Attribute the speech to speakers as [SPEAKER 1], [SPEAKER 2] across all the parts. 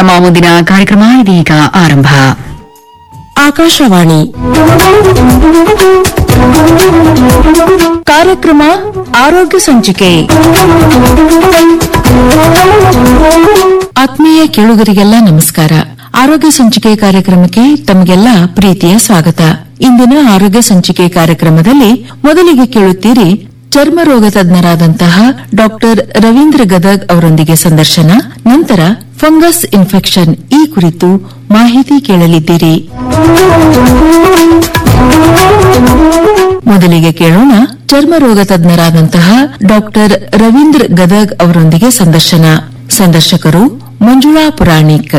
[SPEAKER 1] ನಮ್ಮ ಮುಂದಿನ ಕಾರ್ಯಕ್ರಮ ಇದೀಗ ಆರಂಭ
[SPEAKER 2] ಆಕಾಶವಾಣಿ ಕಾರ್ಯಕ್ರಮ ಆರೋಗ್ಯ ಸಂಚಿಕೆ ಆತ್ಮೀಯ ಕೇಳುಗರಿಗೆಲ್ಲ ನಮಸ್ಕಾರ ಆರೋಗ್ಯ ಸಂಚಿಕೆ ಕಾರ್ಯಕ್ರಮಕ್ಕೆ ತಮಗೆಲ್ಲ ಪ್ರೀತಿಯ ಸ್ವಾಗತ ಇಂದಿನ ಆರೋಗ್ಯ ಸಂಚಿಕೆ ಕಾರ್ಯಕ್ರಮದಲ್ಲಿ ಮೊದಲಿಗೆ ಕೇಳುತ್ತೀರಿ ಚರ್ಮ ರೋಗ ತಜ್ಞರಾದಂತಹ ಡಾಕ್ಟರ್ ರವೀಂದ್ರ ಗದಗ್ ಅವರೊಂದಿಗೆ ಸಂದರ್ಶನ ನಂತರ ಫಂಗಸ್ ಇನ್ಫೆಕ್ಷನ್ ಈ ಕುರಿತು ಮಾಹಿತಿ ಕೇಳಲಿದ್ದೀರಿ ಮೊದಲಿಗೆ ಕೇಳೋಣ ಚರ್ಮ ರೋಗ ತಜ್ಞರಾದಂತಹ ಡಾಕ್ಟರ್ ರವೀಂದ್ರ ಗದಗ್ ಅವರೊಂದಿಗೆ ಸಂದರ್ಶನ ಸಂದರ್ಶಕರು ಮಂಜುಳಾ ಪುರಾಣಿಕ್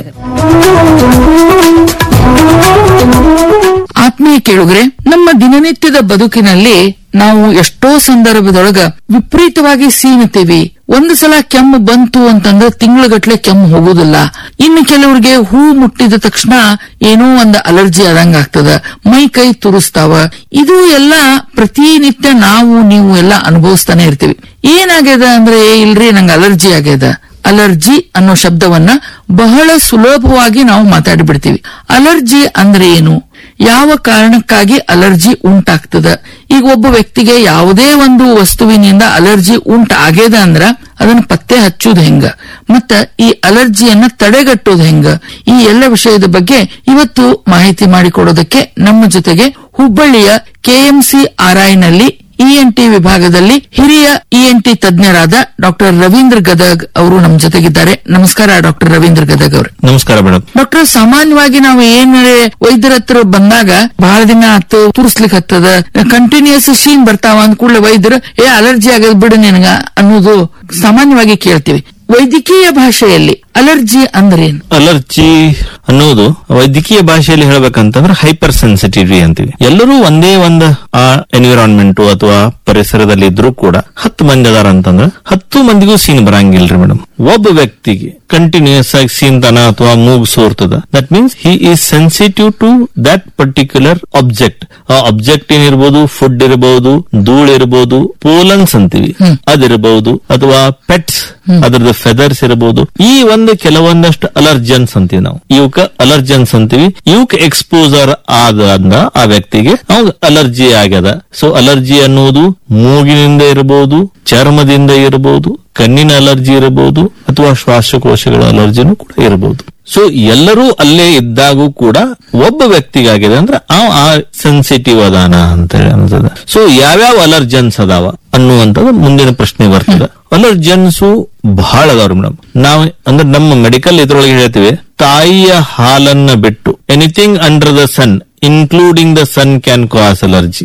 [SPEAKER 3] ಆತ್ಮೀಯ ಕೇಳುಗರೆ ನಮ್ಮ ದಿನನಿತ್ಯದ ಬದುಕಿನಲ್ಲಿ ನಾವು ಎಷ್ಟೋ ಸಂದರ್ಭದೊಳಗ ವಿಪರೀತವಾಗಿ ಸೀನುತ್ತೀವಿ ಒಂದು ಸಲ ಕೆಮ್ಮು ಬಂತು ಅಂತಂದ್ರೆ ತಿಂಗಳಗಟ್ಲೆ ಕೆಮ್ಮು ಹೋಗುದಿಲ್ಲ ಇನ್ನು ಕೆಲವರಿಗೆ ಹೂ ಮುಟ್ಟಿದ ತಕ್ಷಣ ಏನೋ ಒಂದು ಅಲರ್ಜಿ ಆದಂಗ ಆಗ್ತದ ಮೈ ಕೈ ತುರಿಸ್ತಾವ ಇದು ಎಲ್ಲ ಪ್ರತಿನಿತ್ಯ ನಾವು ನೀವು ಎಲ್ಲ ಅನುಭವಿಸ್ತಾನೆ ಇರ್ತೀವಿ ಏನಾಗ್ಯದ ಅಂದ್ರೆ "ಏ, ಇಲ್ರಿ ನಂಗೆ ಅಲರ್ಜಿ ಆಗ್ಯದ ಅಲರ್ಜಿ ಅನ್ನೋ ಶಬ್ದವನ್ನ ಬಹಳ ಸುಲಭವಾಗಿ ನಾವು ಮಾತಾಡಿಬಿಡ್ತೀವಿ ಅಲರ್ಜಿ ಅಂದ್ರೆ ಏನು ಯಾವ ಕಾರಣಕ್ಕಾಗಿ ಅಲರ್ಜಿ ಉಂಟಾಗ್ತದ ಈಗ ಒಬ್ಬ ವ್ಯಕ್ತಿಗೆ ಯಾವುದೇ ಒಂದು ವಸ್ತುವಿನಿಂದ ಅಲರ್ಜಿ ಉಂಟಾಗ್ಯದ ಅಂದ್ರ ಅದನ್ನ ಪತ್ತೆ ಹಚ್ಚುದು ಹೆಂಗ ಮತ್ತ ಈ ಅಲರ್ಜಿಯನ್ನ ತಡೆಗಟ್ಟೋದು ಹೆಂಗ ಈ ಎಲ್ಲ ವಿಷಯದ ಬಗ್ಗೆ ಇವತ್ತು ಮಾಹಿತಿ ಮಾಡಿಕೊಡೋದಕ್ಕೆ ನಮ್ಮ ಜೊತೆಗೆ ಹುಬ್ಬಳ್ಳಿಯ ಕೆಎಂಸಿ ಆರ್ಐನಲ್ಲಿ ಇಎನ್ಟಿ ವಿಭಾಗದಲ್ಲಿ ಹಿರಿಯ ಇಎನ್ಟಿ ತಜ್ಞರಾದ ಡಾಕ್ಟರ್ ರವೀಂದ್ರ ಗದಗ್ ಅವರು ನಮ್ಮ ಜೊತೆಗಿದ್ದಾರೆ ನಮಸ್ಕಾರ ಡಾಕ್ಟರ್ ರವೀಂದ್ರ ಗದಗ್ ಅವರು
[SPEAKER 4] ನಮಸ್ಕಾರ ಮೇಡಮ್
[SPEAKER 3] ಡಾಕ್ಟರ್ ಸಾಮಾನ್ಯವಾಗಿ ನಾವು ಏನಾರೆ ವೈದ್ಯರ ಹತ್ರ ಬಂದಾಗ ಬಹಳ ದಿನ ಆತು ತುರ್ಸ್ಲಿಕ್ ಹತ್ತದ ಕಂಟಿನ್ಯೂಸ್ ಶೀನ್ ಬರ್ತಾವ ಅಂದ ಕೂಡಲೇ ವೈದ್ಯರು ಏ ಅಲರ್ಜಿ ಆಗದ್ ಬಿಡು ನಿನಗ ಅನ್ನೋದು ಸಾಮಾನ್ಯವಾಗಿ ಕೇಳ್ತೀವಿ ವೈದ್ಯಕೀಯ ಭಾಷೆಯಲ್ಲಿ ಅಲರ್ಜಿ ಅಂದ್ರೇನು
[SPEAKER 4] ಅಲರ್ಜಿ ಅನ್ನೋದು ವೈದ್ಯಕೀಯ ಭಾಷೆಯಲ್ಲಿ ಹೇಳ್ಬೇಕಂತಂದ್ರೆ ಹೈಪರ್ ಸೆನ್ಸಿಟಿವಿಟಿ ಅಂತೀವಿ ಎಲ್ಲರೂ ಒಂದೇ ಒಂದು ಆ ಎನ್ವಿರಾನ್ಮೆಂಟ್ ಅಥವಾ ಪರಿಸರದಲ್ಲಿ ಇದ್ರೂ ಕೂಡ ಹತ್ತು ಮಂದಿ ಅದಾರ ಅಂತಂದ್ರೆ ಹತ್ತು ಮಂದಿಗೂ ಸೀನ್ ಬರಂಗಿಲ್ರಿ ಮೇಡಮ್ ಒಬ್ಬ ವ್ಯಕ್ತಿಗೆ ಕಂಟಿನ್ಯೂಸ್ ಆಗಿ ಸೀನ್ತಾನ ಅಥವಾ ಮೂಗು ಸೋರ್ತದ that means he is sensitive to that particular object ಆ ಆಬ್ಜೆಕ್ಟ್ ಏನಿರ್ಬೋದು ಫುಡ್ ಇರಬಹುದು ಧೂಳ್ ಇರಬಹುದು ಪೋಲನ್ಸ್ ಅಂತೀವಿ ಅದಿರಬಹುದು ಅಥವಾ ಪೆಟ್ಸ್ ಅದ್ರದ್ದು ಫೆದರ್ಸ್ ಇರಬಹುದು ಈ ಒಂದು ಕೆಲವೊಂದಷ್ಟು ಅಲರ್ಜನ್ಸ್ ಅಂತೀವಿ ನಾವು ಇವಕ್ಕ ಅಲರ್ಜನ್ಸ್ ಅಂತೀವಿ ಇವಕ್ ಎಕ್ಸ್ಪೋಸರ್ ಆದ ಆ ವ್ಯಕ್ತಿಗೆ ನಾವು ಅಲರ್ಜಿ ಆಗ್ಯದ ಸೊ ಅಲರ್ಜಿ ಅನ್ನುವುದು ಮೂಗಿನಿಂದ ಇರಬಹುದು ಚರ್ಮದಿಂದ ಇರಬಹುದು ಕಣ್ಣಿನ ಅಲರ್ಜಿ ಇರಬಹುದು ಅಥವಾ ಶ್ವಾಸಕೋಶಗಳ ಅಲರ್ಜಿನೂ ಕೂಡ ಇರಬಹುದು ಸೊ ಎಲ್ಲರೂ ಅಲ್ಲೇ ಇದ್ದಾಗೂ ಕೂಡ ಒಬ್ಬ ವ್ಯಕ್ತಿಗಾಗಿದೆ ಅಂದ್ರೆ ಆ ಆ ಸೆನ್ಸಿಟಿವ್ ಅದಾನ ಅಂತ ಹೇಳಿ ಅನ್ಸದ ಸೊ ಯಾವ್ಯಾವ ಅಲರ್ಜನ್ಸ್ ಅದಾವ ಅನ್ನುವಂಥದ್ದು ಮುಂದಿನ ಪ್ರಶ್ನೆ ಬರ್ತದೆ ಅಲರ್ಜನ್ಸು ಬಹಳ ಅದಾವ್ರಿ ಮೇಡಮ್ ನಾವು ಅಂದ್ರೆ ನಮ್ಮ ಮೆಡಿಕಲ್ ಇದ್ರೊಳಗೆ ಹೇಳ್ತೀವಿ ತಾಯಿಯ ಹಾಲನ್ನ ಬಿಟ್ಟು anything under the sun including the sun can cause allergy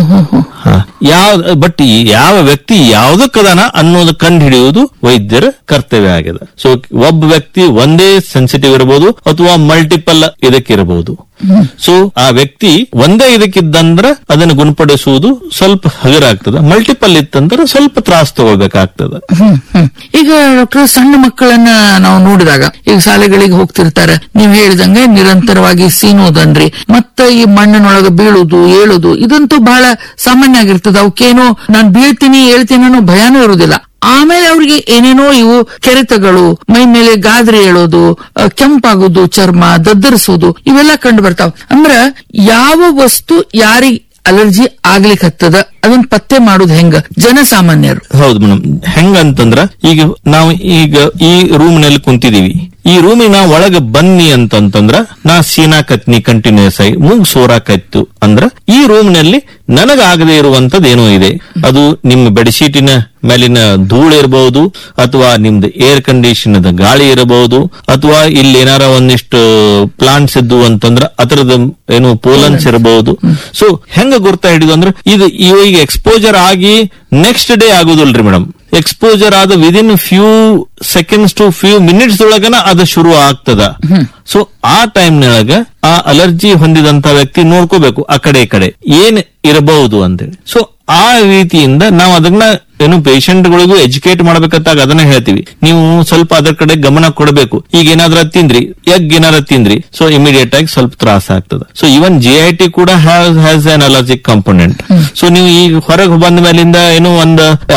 [SPEAKER 4] ಯಾವ ಬಟ್ ಯಾವ ವ್ಯಕ್ತಿ ಯಾವ್ದಕ್ಕದಾನ ಅನ್ನೋದು ಕಂಡು ಹಿಡಿಯುವುದು ವೈದ್ಯರ ಕರ್ತವ್ಯ ಆಗಿದೆ ಸೊ ಒಬ್ಬ ವ್ಯಕ್ತಿ ಒಂದೇ ಸೆನ್ಸಿಟಿವ್ ಇರಬಹುದು ಅಥವಾ ಮಲ್ಟಿಪಲ್ ಇದಕ್ಕಿರಬಹುದು ಸೊ ಆ ವ್ಯಕ್ತಿ ಒಂದೇ ಇದಕ್ಕಿದ್ದಂದ್ರ ಅದನ್ನು ಗುಣಪಡಿಸುವುದು ಸ್ವಲ್ಪ ಹಗರ ಆಗ್ತದೆ ಮಲ್ಟಿಪಲ್ ಇತ್ತಂದ್ರೆ ಸ್ವಲ್ಪ ತ್ರಾಸ ತಗೊಳ್ಬೇಕಾಗ್ತದೆ
[SPEAKER 3] ಹ್ಮ್, ಹ್ಮ್. ಈಗ ಡಾಕ್ಟರ್ ಸಣ್ಣ ಮಕ್ಕಳನ್ನ ನಾವು ನೋಡಿದಾಗ ಈಗ ಶಾಲೆಗಳಿಗೆ ಹೋಗ್ತಿರ್ತಾರೆ ನೀವ್ ಹೇಳಿದಂಗೆ ನಿರಂತರವಾಗಿ ಸೀನೋದನ್ರಿ ಮತ್ತ ಈ ಮಣ್ಣಿನೊಳಗೆ ಬೀಳುದು ಏಳುದು ಇದಂತೂ ಬಹಳ ಸಾಮಾನ್ಯ ಆಗಿರ್ತದೆ ಅವಕ್ಕೇನೋ ನಾನ್ ಬೀಳ್ತೀನಿ ಹೇಳ್ತೀನಿ ಅನ್ನೋ ಭಯಾನೂ ಇರುವುದಿಲ್ಲ ಆಮೇಲೆ ಅವ್ರಿಗೆ ಏನೇನೋ ಇವು ಕೆರೆತಗಳು ಮೈ ಮೇಲೆ ಗಾದ್ರೆ ಏಳೋದು ಅ, ಕೆಂಪಾಗೋದು ಚರ್ಮ ದದ್ದರಿಸೋದು ಇವೆಲ್ಲ ಕಂಡು ಬರ್ತಾವ ಅಂದ್ರ ಯಾವ ವಸ್ತು ಯಾರಿಗ್ ಅಲರ್ಜಿ ಆಗ್ಲಿಕ್ ಹತ್ತದ ಅದನ್ನ ಪತ್ತೆ ಮಾಡೋದು ಹೆಂಗ ಜನಸಾಮಾನ್ಯರು
[SPEAKER 4] ಹೌದು ಮೇಡಮ್ ಹೆಂಗಂತಂದ್ರ ಈಗ ನಾವು ಈಗ ಈ ರೂಮ್ ನಲ್ಲಿ ಕುಂತಿದೀವಿ ಈ ರೂಮಿನ ಒಳಗ ಬನ್ನಿ ಅಂತಂತಂದ್ರ ನಾ ಸೀನಾಕತ್ನಿ ಕಂಟಿನ್ಯೂಸ್ ಆಗಿ ಮೂಗ್ ಸೋರಾಕತ್ತು ಅಂದ್ರ ಈ ರೂಮ್ ನಲ್ಲಿ ನನಗಾಗದೆ ಇರುವಂತದ್ದು ಏನೋ ಇದೆ ಅದು ನಿಮ್ಮ ಬೆಡ್ಶೀಟಿನ ಮೇಲಿನ ಧೂಳು ಇರಬಹುದು ಅಥವಾ ನಿಮ್ದು ಏರ್ ಕಂಡೀಷನ್ ಗಾಳಿ ಇರಬಹುದು ಅಥವಾ ಇಲ್ಲಿ ಏನಾರ ಒಂದಿಷ್ಟು ಪ್ಲಾಂಟ್ಸ್ ಇದ್ದು ಅಂತಂದ್ರ ಅದರದ ಏನು ಪೋಲನ್ಸ್ ಇರಬಹುದು ಸೊ ಹೆಂಗ ಗುರ್ತಾ ಹಿಡಿದು ಅಂದ್ರೆ ಇದು ಈಗ ಎಕ್ಸ್ಪೋಜರ್ ಆಗಿ ನೆಕ್ಸ್ಟ್ ಡೇ ಆಗುದಿಲ್ರಿ ಮೇಡಮ್ ಎಕ್ಸ್ಪೋಜರ್ ಆದ within few seconds to few minutes ಒಳಗನ ಅದು ಶುರು ಆಗ್ತದ ಸೊ ಆ ಟೈಮ್ನೊಳಗ ಆ ಅಲರ್ಜಿ ಹೊಂದಿದಂತ ವ್ಯಕ್ತಿ ನೋಡ್ಕೋಬೇಕು ಆ ಕಡೆ ಈ ಕಡೆ ಏನ್ ಇರಬಹುದು ಅಂತೇಳಿ ಸೊ ಆ ರೀತಿಯಿಂದ ನಾವು ಅದನ್ನ ಏನು ಪೇಷಂಟ್ಗಳಿಗೂ ಎಜುಕೇಟ್ ಮಾಡ್ಬೇಕಂತಾಗ ಅದನ್ನ ಹೇಳ್ತೀವಿ ನೀವು ಸ್ವಲ್ಪ ಅದರ ಕಡೆ ಗಮನ ಕೊಡಬೇಕು ಈಗ ಏನಾದ್ರ ತಿಂದ್ರಿ ಎಗ್ ಏನಾರ ತಿಂದ್ರಿ ಸೊ ಇಮಿಡಿಯೇಟ್ ಆಗಿ ಸ್ವಲ್ಪ ತ್ರಾಸ ಆಗ್ತದೆ so even G I T ಕೂಡ has has an allergic component so ನೀವು ಈಗ ಹೊರಗೆ ಬಂದ ಮೇಲಿಂದ ಏನೋ ಒಂದು